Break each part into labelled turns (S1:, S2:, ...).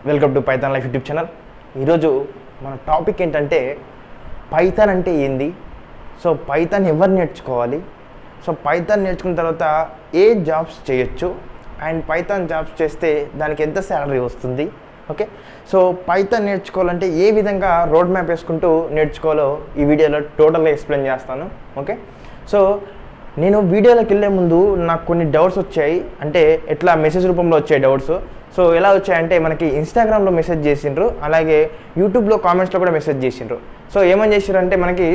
S1: welcome to python life YouTube channel ఈరోజు మన topic ఏంటంటే పైథాన్ అంటే ఏంది సో పైథాన్ ఎవరు నేర్చుకోవాలి సో పైథాన్ నేర్చుకున్న తర్వాత ఏ జాబ్స్ చేయొచ్చు అండ్ పైథాన్ జాబ్స్ చేస్తే దానికి ఎంత శాలరీ వస్తుంది ఓకే సో పైథాన్ నేర్చుకోవాలంటే ఏ విధంగా రోడ్ మ్యాప్ వేసుకుంటూ నేర్చుకోవాలో ఈ వీడియోలో టోటల్గా ఎక్స్ప్లెయిన్ చేస్తాను ఓకే సో నేను వీడియోలోకి వెళ్ళే ముందు నాకు కొన్ని డౌట్స్ వచ్చాయి అంటే ఎట్లా మెసేజ్ రూపంలో వచ్చాయి డౌట్స్ సో ఎలా వచ్చాయంటే మనకి ఇన్స్టాగ్రామ్లో మెసేజ్ చేసిండ్రు అలాగే యూట్యూబ్లో కామెంట్స్లో కూడా మెసేజ్ చేసిండ్రు సో ఏమని చేసిండ్రు మనకి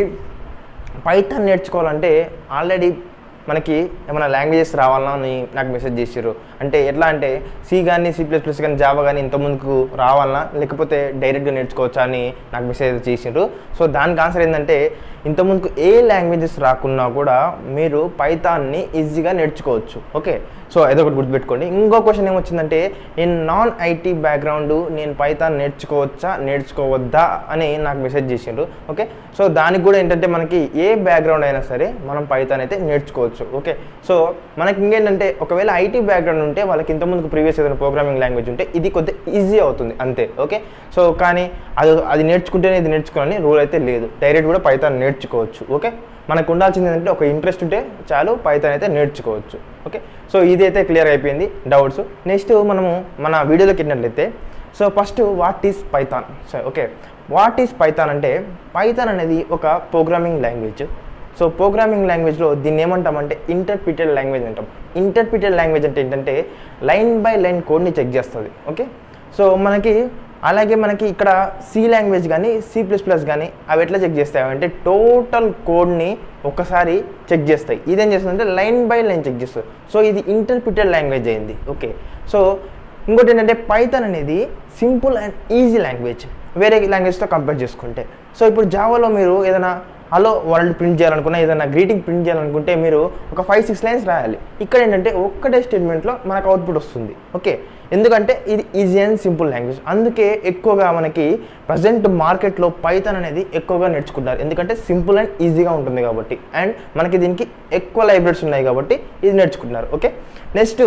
S1: పైథాన్ నేర్చుకోవాలంటే ఆల్రెడీ మనకి ఏమైనా లాంగ్వేజెస్ రావాలా అని నాకు మెసేజ్ చేసారు అంటే ఎట్లా అంటే సి కానీ సి ప్లస్ ప్లస్ కానీ జావా కానీ ఇంత ముందుకు రావాలనా లేకపోతే డైరెక్ట్గా నేర్చుకోవచ్చా అని నాకు మెసేజ్ చేసిండ్రు సో దానికి ఆన్సర్ ఏంటంటే ఇంత ముందుకు ఏ లాంగ్వేజెస్ రాకున్నా కూడా మీరు పైథాన్ని ఈజీగా నేర్చుకోవచ్చు ఓకే సో అదొకటి గుర్తుపెట్టుకోండి ఇంకో క్వశ్చన్ ఏమొచ్చిందంటే నేను నాన్ ఐటీ బ్యాక్గ్రౌండ్ నేను పైథాన్ నేర్చుకోవచ్చా నేర్చుకోవద్దా అని నాకు మెసేజ్ చేసిండ్రు ఓకే సో దానికి కూడా ఏంటంటే మనకి ఏ బ్యాక్గ్రౌండ్ అయినా సరే మనం పైథాన్ అయితే నేర్చుకోవచ్చు ఓకే సో మనకి ఇంకేంటంటే ఒకవేళ ఐటీ బ్యాక్గ్రౌండ్ ఉంటే వాళ్ళకి ఇంతకుముందుకు ప్రీవియస్ ఏదైనా ప్రోగ్రామింగ్ లాంగ్వేజ్ ఉంటే ఇది కొద్దిగా ఈజీ అవుతుంది అంతే ఓకే సో కానీ అది అది నేర్చుకుంటేనే ఇది నేర్చుకోవాలని రూల్ అయితే లేదు డైరెక్ట్ కూడా పైథాన్ నేర్చుకోవచ్చు ఓకే మనకు ఉండాల్సింది ఏంటంటే ఒక ఇంట్రెస్ట్ ఉంటే చాలు పైథాన్ అయితే నేర్చుకోవచ్చు ఓకే సో ఇది అయితే క్లియర్ అయిపోయింది డౌట్స్ నెక్స్ట్ మనము మన వీడియోలోకి వెళ్ళినట్లయితే so first what is python so okay what is python అంటే పైథాన్ అనేది ఒక ప్రోగ్రామింగ్ లాంగ్వేజ్ సో ప్రోగ్రామింగ్ లాంగ్వేజ్లో దీన్ని ఏమంటామంటే ఇంటర్ప్రిటెడ్ లాంగ్వేజ్ అంటాం ఇంటర్ప్రిటెడ్ లాంగ్వేజ్ అంటే ఏంటంటే లైన్ బై లైన్ కోడ్ని చెక్ చేస్తుంది ఓకే సో మనకి అలాగే మనకి ఇక్కడ సి లాంగ్వేజ్ కానీ సి ప్లస్ ప్లస్ కానీ అవి ఎట్లా చెక్ చేస్తాయి అంటే టోటల్ కోడ్ని ఒకసారి చెక్ చేస్తాయి ఇదేం చేస్తుందంటే లైన్ బై లైన్ చెక్ చేస్తుంది సో ఇది ఇంటర్ప్రిటెడ్ లాంగ్వేజ్ అయింది ఓకే సో ఇంకోటి ఏంటంటే పైథాన్ అనేది సింపుల్ అండ్ ఈజీ లాంగ్వేజ్ వేరే లాంగ్వేజ్తో కంపేర్ చేసుకుంటే సో ఇప్పుడు జావాలో మీరు ఏదైనా హలో వరల్డ్ ప్రింట్ చేయాలనుకున్నా ఏదైనా గ్రీటింగ్ ప్రింట్ చేయాలనుకుంటే మీరు ఒక ఫైవ్ సిక్స్ లైన్స్ రాయాలి ఇక్కడ ఏంటంటే ఒక్కటే స్టేట్మెంట్లో మనకు అవుట్పుట్ వస్తుంది ఓకే ఎందుకంటే ఇది ఈజీ అండ్ సింపుల్ లాంగ్వేజ్ అందుకే ఎక్కువగా మనకి ప్రజెంట్ మార్కెట్లో పైథాన్ అనేది ఎక్కువగా నేర్చుకుంటారు ఎందుకంటే సింపుల్ అండ్ ఈజీగా ఉంటుంది కాబట్టి అండ్ మనకి దీనికి ఎక్కువ లైబ్రరీస్ ఉన్నాయి కాబట్టి ఇది నేర్చుకుంటున్నారు ఓకే నెక్స్ట్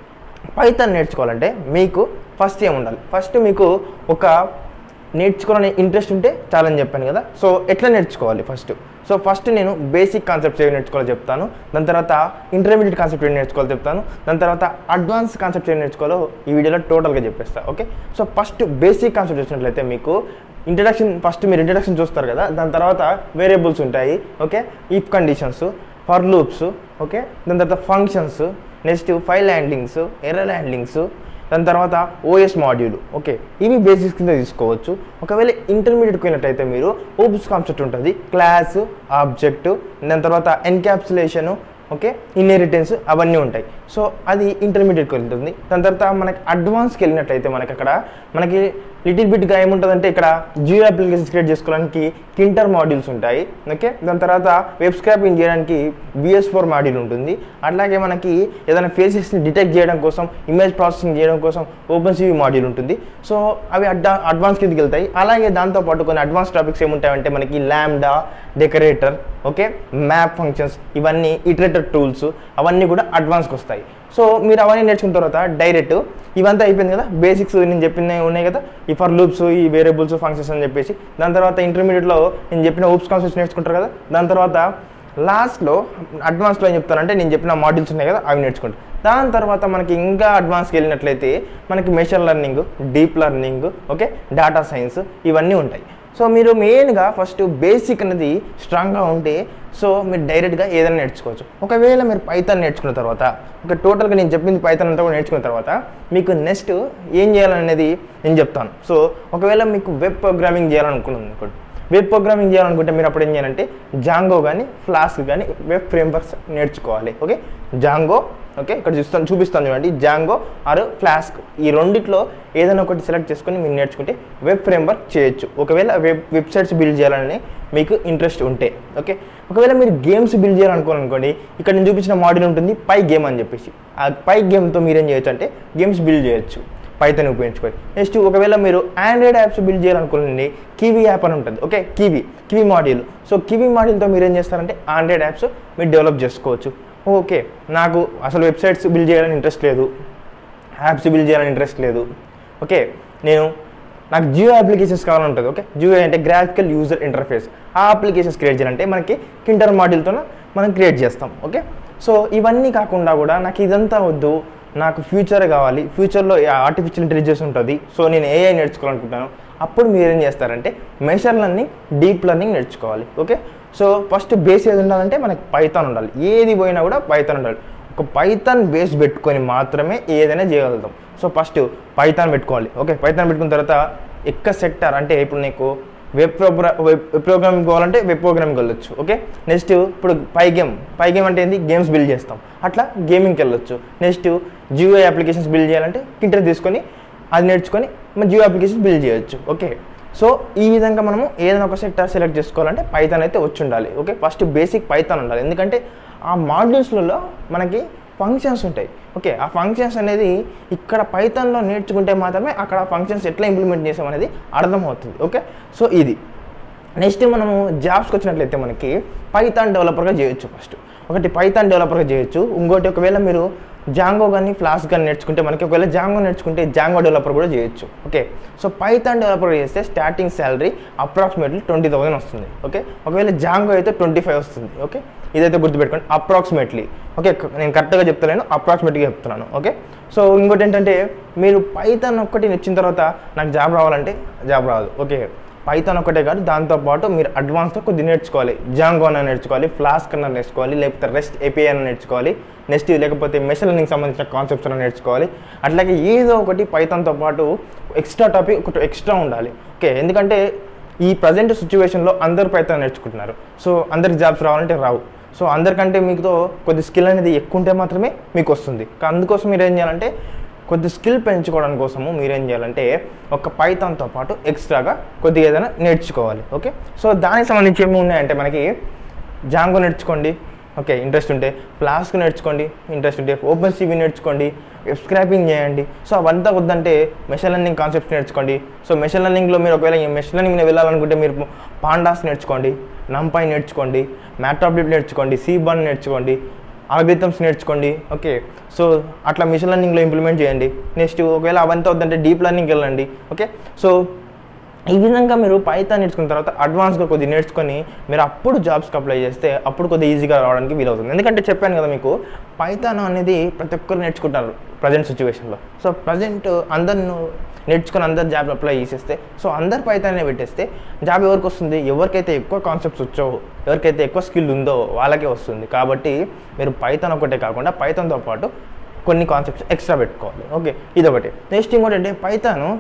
S1: పైథాన్ నేర్చుకోవాలంటే మీకు ఫస్ట్ ఏముండాలి ఫస్ట్ మీకు ఒక నేర్చుకోవాలనే ఇంట్రెస్ట్ ఉంటే చాలని చెప్పాను కదా సో ఎట్లా నేర్చుకోవాలి ఫస్ట్ సో ఫస్ట్ నేను బేసిక్ కాన్సెప్ట్స్ ఏవి నేర్చుకోవాలో చెప్తాను దాని తర్వాత ఇంటర్మీడియట్ కాన్సెప్ట్ ఏమి నేర్చుకోవాలో చెప్తాను దాని తర్వాత అడ్వాన్స్ కాన్సెప్ట్స్ ఏమి నేర్చుకోవాలో ఈ వీడియోలో టోటల్గా చెప్పేస్తాను okay so first basic concept వచ్చినట్లయితే మీకు ఇంట్రడక్షన్ ఫస్ట్ మీరు ఇంట్రడక్షన్ చూస్తారు కదా దాని తర్వాత వేరియబుల్స్ ఉంటాయి okay if conditions for loops okay దాని తర్వాత functions next file handlings error handlings దాని తర్వాత ఓఎస్ మాడ్యూల్ ఓకే ఇవి బేసిక్స్ కింద తీసుకోవచ్చు ఒకవేళ ఇంటర్మీడియట్కి వెళ్ళినట్టయితే మీరు ఓప్స్ కాన్సెప్ట్ ఉంటుంది క్లాస్ ఆబ్జెక్ట్ దాని తర్వాత ఎన్క్యాప్సులేషను ఓకే ఇన్హెరిటెన్స్ అవన్నీ ఉంటాయి సో అది ఇంటర్మీడియట్కి వెళ్తుంది దాని తర్వాత మనకి అడ్వాన్స్కి వెళ్ళినట్టయితే మనకి అక్కడ మనకి లిటిల్ బిట్గా ఏముంటుందంటే ఇక్కడ జియో అప్లికేషన్స్ క్రియేట్ చేసుకోవడానికి కింటర్ మాడ్యూల్స్ ఉంటాయి ఓకే దాని తర్వాత వెబ్ స్క్రాపింగ్ చేయడానికి బిఎస్ ఫోర్ మాడ్యూల్ ఉంటుంది అట్లాగే మనకి ఏదైనా ఫేసెస్ని డిటెక్ట్ చేయడం కోసం ఇమేజ్ ప్రాసెసింగ్ చేయడం కోసం ఓపెన్ సివి మాడ్యూల్ ఉంటుంది సో అవి అడ్వా అడ్వాన్స్ కిందకి వెళ్తాయి అలాగే దాంతోపాటు కొన్ని అడ్వాన్స్ టాపిక్స్ ఏముంటాయంటే మనకి lambda decorator okay map functions ఇవన్నీ ఇటరేటర్ టూల్స్ అవన్నీ కూడా అడ్వాన్స్కి వస్తాయి సో మీరు అవన్నీ నేర్చుకున్న తర్వాత డైరెక్ట్ ఇవంతా అయిపోయింది కదా బేసిక్స్ నేను చెప్పిన ఉన్నాయి కదా ఈ ఫర్ లూప్స్ ఈ వేరియబుల్స్ ఫంక్షన్స్ అని చెప్పేసి దాని తర్వాత ఇంటర్మీడియట్లో నేను చెప్పిన ఊప్స్ కాన్సెప్ట్స్ నేర్చుకుంటారు కదా దాని తర్వాత లాస్ట్లో అడ్వాన్స్లో ఏం చెప్తానంటే నేను చెప్పిన మాడ్యూల్స్ ఉన్నాయి కదా అవి నేర్చుకుంటాను దాని తర్వాత మనకి ఇంకా అడ్వాన్స్కి వెళ్ళినట్లయితే మనకి machine learning deep learning okay data science ఇవన్నీ ఉంటాయి సో మీరు మెయిన్గా ఫస్ట్ బేసిక్ అనేది స్ట్రాంగ్గా ఉంటే సో మీరు డైరెక్ట్గా ఏదైనా నేర్చుకోవచ్చు ఒకవేళ మీరు పైథాన్ నేర్చుకున్న తర్వాత ఒక టోటల్గా నేను చెప్పింది పైథాన్ అంతా కూడా నేర్చుకున్న తర్వాత మీకు నెక్స్ట్ ఏం చేయాలనేది నేను చెప్తాను సో ఒకవేళ మీకు వెబ్ ప్రోగ్రామింగ్ చేయాలనుకున్నాను అనుకోండి వెబ్ ప్రోగ్రామింగ్ చేయాలనుకుంటే మీరు అప్పుడు ఏం చేయాలంటే జాంగో కానీ ఫ్లాస్క్ కానీ వెబ్ ఫ్రేమ్వర్క్స్ నేర్చుకోవాలి ఓకే జాంగో ఓకే ఇక్కడ చూస్తాను చూపిస్తాను చూడండి జాంగో ఆర్ ఫ్లాస్క్ ఈ రెండిట్లో ఏదైనా ఒకటి సెలెక్ట్ చేసుకొని మీరు నేర్చుకుంటే వెబ్ ఫ్రేమ్వర్క్ చేయొచ్చు ఒకవేళ వెబ్ వెబ్సైట్స్ బిల్డ్ చేయాలని మీకు ఇంట్రెస్ట్ ఉంటే ఓకే ఒకవేళ మీరు గేమ్స్ బిల్డ్ చేయాలనుకోవాలనుకోండి ఇక్కడ నేను చూపించిన మోడల్ ఉంటుంది పై గేమ్ అని చెప్పేసి ఆ పై గేమ్తో మీరేం చేయొచ్చు అంటే గేమ్స్ బిల్డ్ చేయొచ్చు పైథాన్ ఉపయోగించుకోవాలి నెక్స్ట్ ఒకవేళ మీరు ఆండ్రాయిడ్ యాప్స్ బిల్డ్ చేయాలనుకోండి కివీ యాప్ అని ఉంటుంది okay Kivy Kivy module so Kivy మాడ్యూల్తో మీరు ఏం చేస్తారంటే ఆండ్రాయిడ్ యాప్స్ మీరు డెవలప్ చేసుకోవచ్చు ఓకే నాకు అసలు వెబ్సైట్స్ బిల్డ్ చేయాలని ఇంట్రెస్ట్ లేదు యాప్స్ బిల్డ్ చేయాలని ఇంట్రెస్ట్ లేదు ఓకే నేను నాకు జియో అప్లికేషన్స్ కావాలంటుంది ఓకే జియో అంటే గ్రాఫికల్ యూజర్ ఇంటర్ఫేస్ ఆ అప్లికేషన్స్ క్రియేట్ చేయాలంటే మనకి కింటర్ మాడ్యూల్తో మనం క్రియేట్ చేస్తాం ఓకే సో ఇవన్నీ కాకుండా కూడా నాకు ఇదంతా వద్దు నాకు ఫ్యూచర్ కావాలి ఫ్యూచర్లో ఆర్టిఫిషియల్ ఇంటెలిజెన్స్ ఉంటుంది సో నేను ఏఐ నేర్చుకోవాలనుకుంటాను అప్పుడు మీరు ఏం చేస్తారంటే మెషర్ లెర్నింగ్ డీప్ లెర్నింగ్ నేర్చుకోవాలి ఓకే సో ఫస్ట్ బేస్ ఏది ఉండాలంటే మనకి పైథాన్ ఉండాలి ఏది పోయినా కూడా పైథాన్ ఉండాలి ఒక పైథాన్ బేస్ పెట్టుకొని మాత్రమే ఏదైనా చేయగలుగుతాం సో ఫస్ట్ పైథాన్ పెట్టుకోవాలి ఓకే పైథాన్ పెట్టుకున్న తర్వాత ఎక్క సెక్టర్ అంటే ఇప్పుడు నీకు వెబ్ ప్రోగ్రా వెబ్ ప్రోగ్రామింగ్ కావాలంటే వెబ్ ప్రోగ్రామింగ్ వెళ్ళొచ్చు ఓకే నెక్స్ట్ ఇప్పుడు పై గేమ్ పై గేమ్ అంటే ఏంది గేమ్స్ బిల్డ్ చేస్తాం అట్లా గేమింగ్కి వెళ్ళొచ్చు నెక్స్ట్ జియో అప్లికేషన్స్ బిల్డ్ చేయాలంటే కింటర్ తీసుకొని అది నేర్చుకొని మన జియో అప్లికేషన్స్ బిల్డ్ చేయొచ్చు ఓకే సో ఈ విధంగా మనము ఏదైనా ఒక సెక్టర్ సెలెక్ట్ చేసుకోవాలంటే పైథాన్ అయితే వచ్చి ఉండాలి ఓకే ఫస్ట్ బేసిక్ పైథాన్ ఉండాలి ఎందుకంటే ఆ మాడ్యూల్స్లలో మనకి ఫంక్షన్స్ ఉంటాయి ఓకే ఆ ఫంక్షన్స్ అనేది ఇక్కడ పైథాన్లో నేర్చుకుంటే మాత్రమే అక్కడ ఆ ఫంక్షన్స్ ఎట్లా ఇంప్లిమెంట్ చేసాం అనేది అర్థమవుతుంది ఓకే సో ఇది నెక్స్ట్ మనము జాబ్స్కి వచ్చినట్లయితే మనకి పైథాన్ డెవలపర్గా చేయొచ్చు ఫస్ట్ ఒకటి పైథాన్ డెవలపర్గా చేయొచ్చు ఇంకోటి ఒకవేళ మీరు జాంగో కానీ ఫ్లాస్ కానీ నేర్చుకుంటే మనకి ఒకవేళ జాంగో నేర్చుకుంటే జాంగో డెవలపర్ కూడా చేయొచ్చు ఓకే సో పైథాన్ డెవలపర్ చేస్తే starting salary approximately twenty thousand వస్తుంది ఓకే ఒకవేళ జాంగో అయితే ట్వంటీ ఫైవ్ వస్తుంది ఓకే ఇదైతే గుర్తుపెట్టుకోండి అప్రాక్సిమేట్లీ ఓకే నేను కరెక్ట్గా చెప్తలేను అప్రాక్సిమేట్గా చెప్తున్నాను ఓకే సో ఇంకోటి ఏంటంటే మీరు పైథాన్ ఒక్కటి నచ్చిన తర్వాత నాకు జాబ్ రావాలంటే జాబ్ రాదు ఓకే పైథాన్ ఒకటే కాదు దాంతోపాటు మీరు అడ్వాన్స్గా కొద్ది నేర్చుకోవాలి జాంగో అన్న నేర్చుకోవాలి ఫ్లాస్క్ అన్న నేర్చుకోవాలి లేకపోతే రెస్ట్ ఏపీఐ అన్న నేర్చుకోవాలి నెక్స్ట్ లేకపోతే మెషిన్ లెర్నింగ్ సంబంధించిన కాన్సెప్ట్స్ అన్న నేర్చుకోవాలి అట్లాగే ఏదో ఒకటి పైథాన్తో పాటు ఎక్స్ట్రా టాపిక్ ఒకటి ఎక్స్ట్రా ఉండాలి ఓకే ఎందుకంటే ఈ ప్రజెంట్ సిచ్యువేషన్లో అందరు పైథాన్ నేర్చుకుంటున్నారు సో అందరికి జాబ్స్ రావాలంటే రావు సో అందరికంటే మీతో కొద్ది స్కిల్ అనేది ఎక్కువ ఉంటే మాత్రమే మీకు వస్తుంది కా- అందుకోసం మీరు ఏం చేయాలంటే కొద్ది స్కిల్ పెంచుకోవడం కోసము మీరు ఏం చేయాలంటే ఒక పైథాన్తో పాటు ఎక్స్ట్రాగా కొద్దిగా ఏదైనా నేర్చుకోవాలి ఓకే సో దానికి సంబంధించి ఏమి ఉన్నాయంటే మనకి జాంగో నేర్చుకోండి ఓకే ఇంట్రెస్ట్ ఉంటే ఫ్లాస్క్ నేర్చుకోండి ఇంట్రెస్ట్ ఉంటే ఓపెన్ సివి నేర్చుకోండి వెబ్ స్క్రాపింగ్ చేయండి సో అవంతా వద్దంటే మెషిన్ లెర్నింగ్ కాన్సెప్ట్స్ నేర్చుకోండి సో మెషిన్ లెర్నింగ్లో మీరు ఒకవేళ ఈ మెషిన్ లెర్నింగ్ మీద వెళ్ళాలనుకుంటే మీరు పాండాస్ నేర్చుకోండి నంపై నేర్చుకోండి మ్యాట్రాబ్లిప్ నేర్చుకోండి సీబాన్ నేర్చుకోండి ఆల్గ్రిథమ్స్ నేర్చుకోండి ఓకే సో అట్లా మిషన్ లెర్నింగ్లో ఇంప్లిమెంట్ చేయండి నెక్స్ట్ ఒకవేళ అవంతా వద్దంటే డీప్ లెర్నింగ్కి వెళ్ళండి ఓకే సో ఈ విధంగా మీరు పైథాన్ నేర్చుకున్న తర్వాత అడ్వాన్స్గా కొద్దిగా నేర్చుకొని మీరు అప్పుడు జాబ్స్కి అప్లై చేస్తే అప్పుడు కొద్దిగా ఈజీగా రావడానికి వీలవుతుంది ఎందుకంటే చెప్పాను కదా మీకు పైథాన్ అనేది ప్రతి ఒక్కరు నేర్చుకుంటారు ప్రజెంట్ సిచ్యువేషన్లో సో ప్రజెంట్ అందరు నేర్చుకొని అందరు జాబ్ అప్లై చేసేస్తే సో అందరు పైథానే పెట్టేస్తే జాబ్ ఎవరికి వస్తుంది ఎవరికైతే ఎక్కువ కాన్సెప్ట్స్ వచ్చావో ఎవరికైతే ఎక్కువ స్కిల్ ఉందో వాళ్ళకే వస్తుంది కాబట్టి మీరు పైథాన్ ఒకటే కాకుండా పైథాన్తో పాటు కొన్ని కాన్సెప్ట్స్ ఎక్స్ట్రా పెట్టుకోవాలి ఓకే ఇదొకటి నెక్స్ట్ ఇంకోటి అంటే పైథాను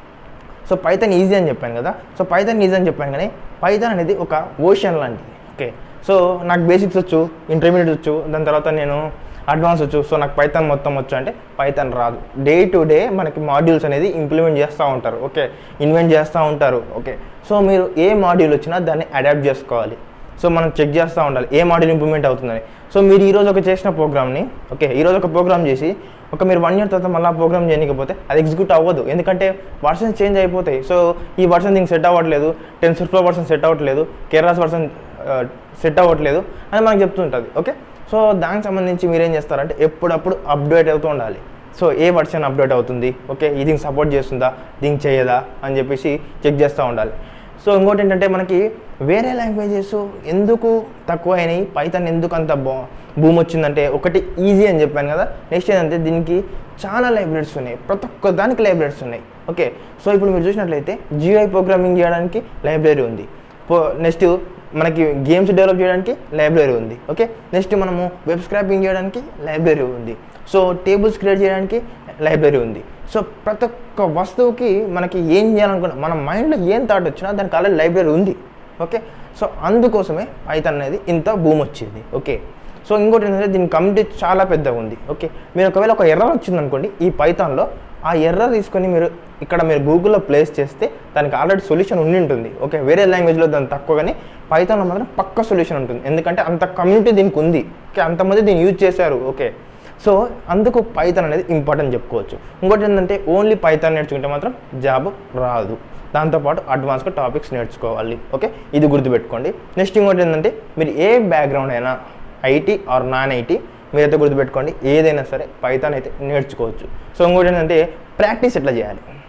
S1: సో పైథాన్ ఈజీ అని చెప్పాను కదా సో పైథాన్ ఈజీ అని చెప్పాను కానీ పైథాన్ అనేది ఒక ఓషన్ లాంటిది ఓకే సో నాకు బేసిక్స్ వచ్చు ఇంటర్మీడియట్ వచ్చు దాని తర్వాత నేను అడ్వాన్స్ వచ్చు సో నాకు పైథాన్ మొత్తం వచ్చు అంటే పైథాన్ రాదు డే టు డే మనకి మాడ్యూల్స్ అనేది ఇంప్లిమెంట్ చేస్తూ ఉంటారు ఓకే ఇన్వెంట్ చేస్తూ ఉంటారు ఓకే సో మీరు ఏ మాడ్యూల్ వచ్చినా దాన్ని అడాప్ట్ చేసుకోవాలి సో మనం చెక్ చేస్తూ ఉండాలి ఏ మాడ్యూల్ ఇంప్లిమెంట్ అవుతుందని సో మీరు ఈరోజు ఒక చేసిన ప్రోగ్రామ్ని ఓకే ఈరోజు ఒక ప్రోగ్రామ్ చేసి ఒక మీరు వన్ ఇయర్ తర్వాత మళ్ళీ ప్రోగ్రామ్ చేయకపోతే అది ఎగ్జిక్యూట్ అవ్వదు ఎందుకంటే వర్షన్స్ చేంజ్ అయిపోతాయి సో ఈ వర్షన్ దీనికి సెట్ అవ్వట్లేదు టెన్సర్ ఫ్లో వర్షన్ సెట్ అవ్వట్లేదు కేరళస్ వర్షన్ సెట్ అవ్వట్లేదు అని మనకు చెప్తుంటుంది ఓకే సో దానికి సంబంధించి మీరు ఏం చేస్తారంటే ఎప్పుడప్పుడు అప్డేట్ అవుతూ ఉండాలి సో ఏ వర్షన్ అప్డేట్ అవుతుంది ఓకే ఇది దీనికి సపోర్ట్ చేస్తుందా దీనికి చేయదా అని చెప్పేసి చెక్ చేస్తూ ఉండాలి సో ఇంకోటి ఏంటంటే మనకి వేరే లాంగ్వేజెస్ ఎందుకు తక్కువ అయినాయి పైథాన్ ఎందుకు అంత బా భూమి వచ్చిందంటే ఒకటి ఈజీ అని చెప్పాను కదా నెక్స్ట్ ఏంటంటే దీనికి చాలా లైబ్రరీస్ ఉన్నాయి ప్రతి ఒక్క దానికి లైబ్రరీస్ ఉన్నాయి ఓకే సో ఇప్పుడు మీరు చూసినట్లయితే జిఐ ప్రోగ్రామింగ్ చేయడానికి లైబ్రరీ ఉంది పో నెక్స్ట్ మనకి గేమ్స్ డెవలప్ చేయడానికి లైబ్రరీ ఉంది ఓకే నెక్స్ట్ మనము వెబ్ స్క్రాపింగ్ చేయడానికి లైబ్రరీ ఉంది సో టేబుల్స్ క్రియేట్ చేయడానికి లైబ్రరీ ఉంది సో ప్రతి ఒక్క వస్తువుకి మనకి ఏం చేయాలనుకున్నా మన మైండ్లో ఏం థాట్ వచ్చినా దానికి ఆల్రెడీ లైబ్రరీ ఉంది ఓకే సో అందుకోసమే పైథాన్ అనేది ఇంత భూమి వచ్చింది ఓకే సో ఇంకోటి ఏంటంటే దీని కమ్యూనిటీ చాలా పెద్దగా ఉంది ఓకే మీరు ఒకవేళ ఒక ఎర్రర్ వచ్చిందనుకోండి ఈ పైథాన్లో ఆ ఎర్రర్ తీసుకొని మీరు ఇక్కడ మీరు గూగుల్లో ప్లేస్ చేస్తే దానికి ఆల్రెడీ సొల్యూషన్ ఉండి ఉంటుంది ఓకే వేరే లాంగ్వేజ్లో దాని తక్కువ కానీ పైథాన్లో మాత్రం పక్క సొల్యూషన్ ఉంటుంది ఎందుకంటే అంత కమ్యూనిటీ దీనికి ఉంది ఓకే అంతమంది దీన్ని యూజ్ చేశారు ఓకే సో అందుకు పైథాన్ అనేది ఇంపార్టెంట్ చెప్పుకోవచ్చు ఇంకోటి ఏంటంటే ఓన్లీ పైథాన్ నేర్చుకుంటే మాత్రం జాబ్ రాదు దాంతోపాటు అడ్వాన్స్గా టాపిక్స్ నేర్చుకోవాలి ఓకే ఇది గుర్తుపెట్టుకోండి నెక్స్ట్ ఇంకోటి ఏంటంటే మీరు ఏ బ్యాక్గ్రౌండ్ అయినా ఐటీ ఆర్ నాన్ ఐటీ మీరైతే గుర్తుపెట్టుకోండి ఏదైనా సరే పైథాన్ అయితే నేర్చుకోవచ్చు సో ఇంకోటి ఏంటంటే ప్రాక్టీస్ ఎట్లా చేయాలి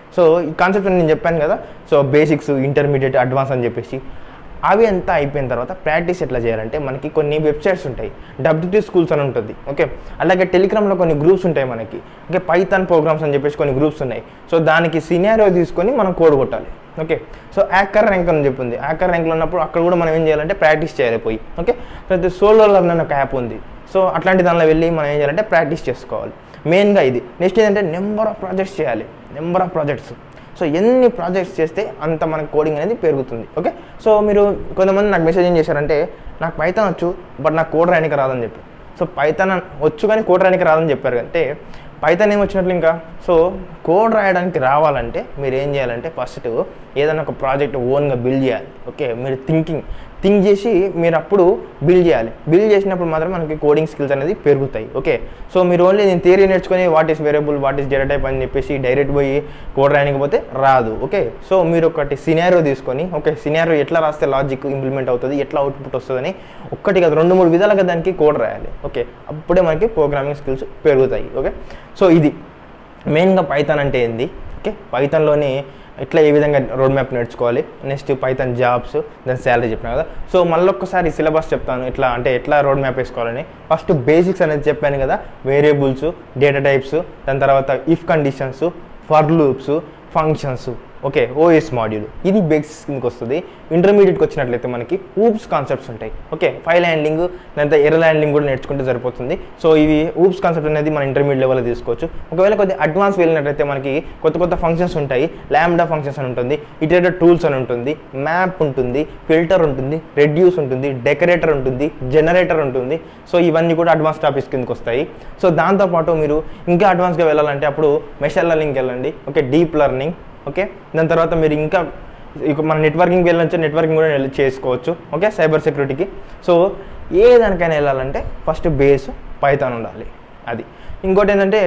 S1: సో ఈ కాన్సెప్ట్ నేను చెప్పాను కదా సో బేసిక్స్ ఇంటర్మీడియట్ అడ్వాన్స్ అని చెప్పేసి అవి అంతా అయిపోయిన తర్వాత ప్రాక్టీస్ ఎట్లా చేయాలంటే మనకి కొన్ని వెబ్సైట్స్ ఉంటాయి డబ్ల్యూటీ స్కూల్స్ అని ఉంటుంది ఓకే అలాగే టెలిగ్రామ్లో కొన్ని గ్రూప్స్ ఉంటాయి మనకి ఓకే పైథాన్ ప్రోగ్రామ్స్ అని చెప్పేసి కొన్ని గ్రూప్స్ ఉన్నాయి సో దానికి సినారియో తీసుకొని మనం కోడ్ కొట్టాలి ఓకే సో యాకర్ ర్యాంక్ అని చెప్పింది యాకర్ ర్యాంక్లో ఉన్నప్పుడు అక్కడ కూడా మనం ఏం చేయాలంటే ప్రాక్టీస్ చేయాలి పోయి ఓకే తర్వాత సోలో లర్న్ అనే ఒక యాప్ ఉంది సో అట్లాంటి దానిలో వెళ్ళి మనం ఏం చేయాలంటే ప్రాక్టీస్ చేసుకోవాలి మెయిన్గా ఇది నెక్స్ట్ ఏంటంటే నెంబర్ ఆఫ్ ప్రాజెక్ట్స్ చేయాలి నెంబర్ ఆఫ్ ప్రాజెక్ట్స్ సో ఎన్ని ప్రాజెక్ట్స్ చేస్తే అంత మనకి కోడింగ్ అనేది పెరుగుతుంది ఓకే సో మీరు కొంతమంది నాకు మెసేజ్ ఏం చేశారంటే నాకు పైథాన్ వచ్చు బట్ నాకు కోడ్ రాయడానికి రాదని చెప్పి సో పైథాన్ వచ్చు కానీ కోడ్ రాయడానికి రాదని చెప్పారు అంటే పైథాన్ ఏం వచ్చినట్లు ఇంకా సో కోడ్ రాయడానికి రావాలంటే మీరు ఏం చేయాలంటే ఫస్ట్ ఏదైనా ఒక ప్రాజెక్ట్ ఓన్గా బిల్డ్ చేయాలి ఓకే మీరు థింకింగ్ థింక్ చేసి మీరు అప్పుడు బిల్డ్ చేయాలి బిల్డ్ చేసినప్పుడు మాత్రం మనకి కోడింగ్ స్కిల్స్ అనేది పెరుగుతాయి ఓకే సో మీరు ఓన్లీ నేను థియరీ నేర్చుకొని what is variable what is data type అని చెప్పేసి డైరెక్ట్ పోయి కోడ్ రాయడానికి పోతే రాదు ఓకే సో మీరు ఒకటి సినారో తీసుకొని ఓకే సినారో ఎట్లా రాస్తే లాజిక్ ఇంప్లిమెంట్ అవుతుంది ఎట్లా అవుట్పుట్ వస్తుందని ఒక్కటి కదా రెండు మూడు విధాలుగా దానికి కోడ్ రాయాలి ఓకే అప్పుడే మనకి ప్రోగ్రామింగ్ స్కిల్స్ పెరుగుతాయి ఓకే సో ఇది మెయిన్గా పైథాన్ అంటే ఏంది ఓకే పైథాన్లోని ఎట్లా ఏ విధంగా రోడ్ మ్యాప్ నేర్చుకోవాలి నెక్స్ట్ పైథాన్ జాబ్స్ దాని శాలరీ చెప్పిన కదా సో మళ్ళీ ఒక్కసారి సిలబస్ చెప్తాను ఎట్లా అంటే ఎట్లా రోడ్ మ్యాప్ వేసుకోవాలని ఫస్ట్ బేసిక్స్ అనేది చెప్పాను కదా వేరియబుల్స్ డేటా టైప్స్ దాని తర్వాత if conditions for loops functions okay OS module ఇది బేసిక్స్ కిందకి వస్తుంది ఇంటర్మీడియట్కి వచ్చినట్లయితే మనకి ఊప్స్ కాన్సెప్ట్స్ ఉంటాయి ఓకే ఫైల్ హ్యాండ్లింగ్ దాంతో ఎర్ర హ్యాండ్లింగ్ కూడా నేర్చుకుంటే సరిపోతుంది సో ఇవి ఊప్స్ కాన్సెప్ట్ అనేది మన ఇంటర్మీడియట్ లెవెల్లో తీసుకోవచ్చు ఒకవేళ కొద్దిగా అడ్వాన్స్ వెళ్ళినట్లయితే మనకి కొత్త కొత్త ఫంక్షన్స్ ఉంటాయి ల్యాండా ఫంక్షన్స్ అని ఉంటుంది ఇటరేటర్ టూల్స్ అని ఉంటుంది మ్యాప్ ఉంటుంది ఫిల్టర్ ఉంటుంది రెడ్యూస్ ఉంటుంది డెకరేటర్ ఉంటుంది జనరేటర్ ఉంటుంది సో ఇవన్నీ కూడా అడ్వాన్స్ టాపిక్స్ కిందకి వస్తాయి సో దాంతోపాటు మీరు ఇంకా అడ్వాన్స్గా వెళ్ళాలంటే అప్పుడు మెషల్ లెర్నింగ్కి వెళ్ళండి ఓకే డీప్ లెర్నింగ్ ఓకే దాని తర్వాత మీరు ఇంకా ఇక మన నెట్వర్కింగ్ వెళ్ళొచ్చు నెట్వర్కింగ్ కూడా వెళ్ళి చేసుకోవచ్చు ఓకే సైబర్ సెక్యూరిటీకి సో ఏ దానికైనా వెళ్ళాలంటే ఫస్ట్ బేస్ పైథాన్ ఉండాలి అది ఇంకోటి ఏంటంటే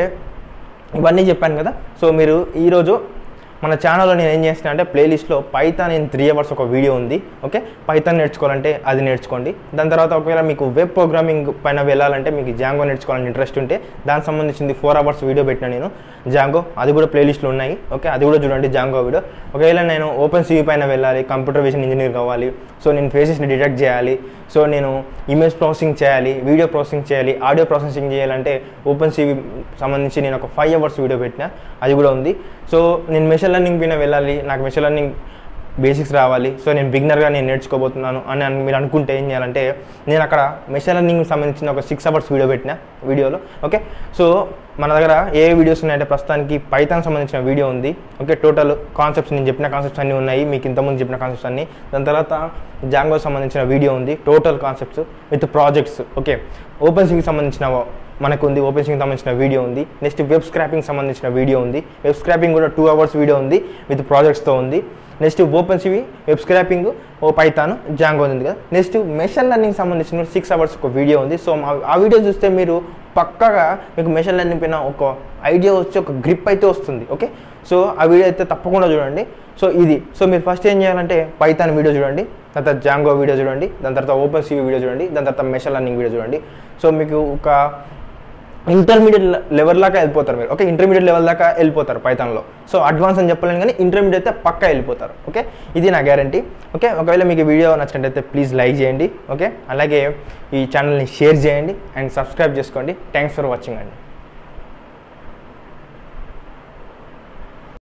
S1: ఇవన్నీ చెప్పాను కదా సో మీరు ఈరోజు మన ఛానల్లో నేను ఏం చేస్తున్నా అంటే ప్లేలిస్ట్లో పైథాన్ ఇన్ త్రీ అవర్స్ ఒక వీడియో ఉంది ఓకే పైథాన్ నేర్చుకోవాలంటే అది నేర్చుకోండి దాని తర్వాత ఒకవేళ మీకు వెబ్ ప్రోగ్రామింగ్ పైన వెళ్ళాలంటే మీకు జాంగో నేర్చుకోవాలని ఇంట్రెస్ట్ ఉంటే దానికి సంబంధించింది ఫోర్ అవర్స్ వీడియో పెట్టిన నేను జాంగో అది కూడా ప్లేలిస్ట్లో ఉన్నాయి ఓకే అది కూడా చూడండి జాంగో వీడియో ఒకవేళ నేను ఓపెన్ సివి పైన వెళ్ళాలి కంప్యూటర్ విజన్ ఇంజనీర్ కావాలి సో నేను ఫేసెస్ని డిటెక్ట్ చేయాలి సో నేను ఇమేజ్ ప్రాసెసింగ్ చేయాలి వీడియో ప్రాసెసింగ్ చేయాలి ఆడియో ప్రాసెసింగ్ చేయాలంటే ఓపెన్ సివి సంబంధించి నేను ఒక ఫైవ్ అవర్స్ వీడియో పెట్టిన అది కూడా ఉంది సో నేను మెషిన్ లెర్నింగ్ పైన వెళ్ళాలి నాకు మెషిన్ లెర్నింగ్ బేసిక్స్ రావాలి సో నేను బిగినర్గా నేను నేర్చుకోబోతున్నాను అని అన్- మీరు అనుకుంటే ఏం చేయాలంటే నేను అక్కడ మెషిన్ లెర్నింగ్ సంబంధించిన ఒక సిక్స్ అవర్స్ వీడియో పెట్టిన వీడియోలో ఓకే సో మన దగ్గర ఏ వీడియోస్ ఉన్నాయంటే ప్రస్తుతానికి పైథాన్ సంబంధించిన వీడియో ఉంది ఓకే టోటల్ కాన్సెప్ట్స్ నేను చెప్పిన కాన్సెప్ట్స్ అన్నీ ఉన్నాయి మీకు ఇంతకుముందు చెప్పిన కాన్సెప్ట్స్ అన్నీ దాని తర్వాత జాంగో సంబంధించిన వీడియో ఉంది total concepts with projects okay open సింగ్కి సంబంధించిన మనకు ఉంది ఓపెన్ సింగ్ సంబంధించిన వీడియో ఉంది నెక్స్ట్ వెబ్ స్క్రాపింగ్ సంబంధించిన వీడియో ఉంది వెబ్ స్క్రాపింగ్ కూడా టూ అవర్స్ వీడియో ఉంది విత్ ప్రాజెక్ట్స్తో ఉంది next open CV web scraping ఓ పైథాన్ జాంగో ఉంది కదా నెక్స్ట్ మెషిన్ లెర్నింగ్ సంబంధించిన సిక్స్ అవర్స్ ఒక వీడియో ఉంది సో మా- ఆ వీడియో చూస్తే మీరు పక్కగా మీకు మెషిన్ లెర్నింగ్ పైన ఒక ఐడియా వచ్చి ఒక గ్రిప్ అయితే వస్తుంది ఓకే సో ఆ వీడియో అయితే తప్పకుండా చూడండి సో ఇది సో మీరు ఫస్ట్ ఏం చేయాలంటే పైథాన్ వీడియో చూడండి దాని తర్వాత జాంగో వీడియో చూడండి దాని తర్వాత ఓపెన్ సివి వీడియో చూడండి దాని తర్వాత మెషిన్ లెర్నింగ్ వీడియో చూడండి సో మీకు ఒక ఇంటర్మీడియట్ లెవెల్ దాకా వెళ్ళిపోతారు మీరు ఓకే ఇంటర్మీడియట్ లెవెల్ దాకా వెళ్ళిపోతారు పైథాన్లో సో అడ్వాన్స్ అని చెప్పలేను కానీ ఇంటర్మీడియట్ అయితే పక్కా వెళ్ళిపోతారు ఓకే ఇది నా గ్యారంటీ ఓకే ఒకవేళ మీకు ఈ వీడియో నచ్చినట్టయితే ప్లీజ్ లైక్ చేయండి ఓకే అలాగే ఈ ఛానల్ని షేర్ చేయండి అండ్ సబ్స్క్రైబ్ చేసుకోండి థ్యాంక్స్ ఫర్ వాచింగ్ అండి